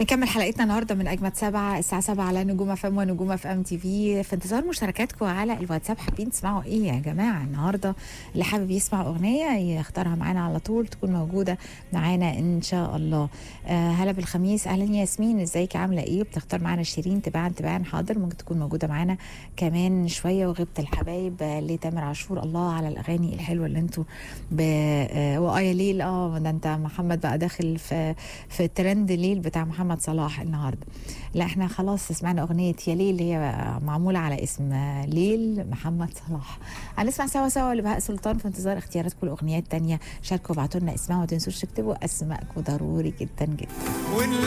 نكمل حلقتنا النهارده من اجمد سبعة الساعه 7 على نجوم اف ام ونجوم اف ام تي في في انتظار مشاركاتكم على الواتساب حابين تسمعوا ايه يا جماعه النهارده اللي حابب يسمع اغنيه يختارها معانا على طول تكون موجوده معانا ان شاء الله آه هلا بالخميس اهلا ياسمين ازيك عامله ايه بتختار معانا شيرين تباعا تباعا حاضر ممكن تكون موجوده معانا كمان شويه وغبت الحبايب آه، لتامر عاشور الله على الاغاني الحلوه اللي انتوا ب آه واه يا ليل اه ده انت محمد بقى داخل في في ترند ليل بتاع محمد صلاح النهارده لا احنا خلاص سمعنا اغنيه يا ليل هي معموله على اسم ليل محمد صلاح هنسمع سوا سوا لبهاء سلطان في انتظار اختياراتكم لاغنيات تانية شاركوا وابعتوا لنا اسمها وما تنسوش تكتبوا اسماءكم ضروري جدا جدا